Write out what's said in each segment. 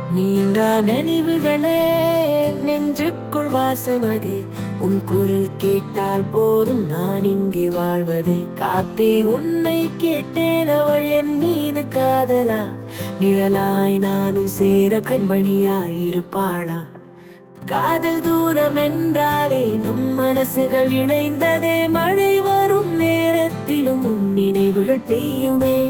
நீண்ட நினைவுகளே நெஞ்சுக்குள் வாசமது உன் குரல் கேட்டால் போதும் நான் இங்கே வாழ்வது காத்தே உன்னை கேட்டேன் அவள் என் மீது காதலா நிழலாய் நானும் சேர கண்மணியாய் இருப்பாளா காதல் தூரம் என்றாலே நம் மனசுகள் இணைந்ததே மழை வரும் நேரத்திலும் உன் நினைவுகள் பெய்யுமே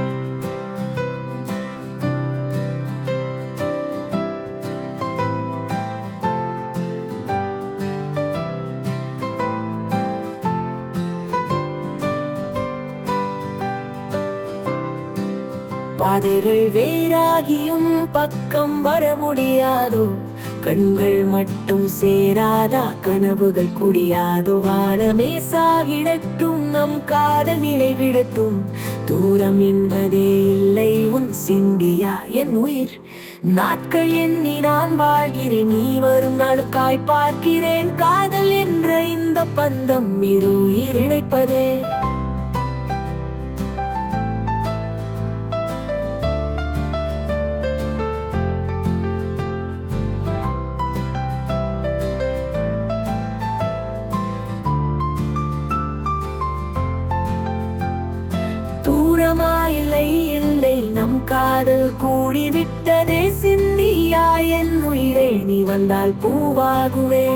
பாதைகள் வேறாகியும் பக்கம் வர முடியாதோ கண்கள் மட்டும் சேராதா கனவுகள் குடியாதோ வானமே சாகிடட்டும் நம் காதல் நிலைவிடட்டும் தூரம் என்பதே இல்லை உன் சிந்தியா என் உயிர் நாட்கள் எண்ணி நான் வாழ்கிறேன் நீ வரும் நாளுக்காய் பார்க்கிறேன் காதல் என்ற இந்த பந்தம் இரு உயிர் இணைப்பதே தூரமா இல்லை இல்லை நம் காதல் கூடிவிட்டதே சிந்தியா என் உயிரே நீ வந்தால் பூவாகுவே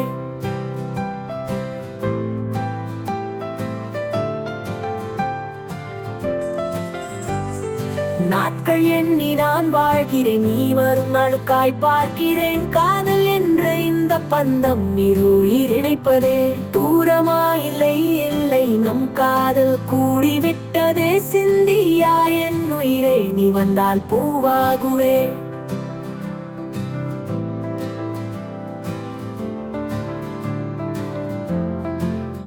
நாட்கள் எண்ணி நான் வாழ்கிறேன் நீ வரும் நாளுக்காய் பார்க்கிறேன் காதல் என்ற இந்த பந்தம் இரு உயிர் இணைப்பதே தூரமா இல்லை இல்லை நம் காதல் கூடிவிட்டதே சிந்தியா என் உயிரே நீ வந்தால் பூவாகுவே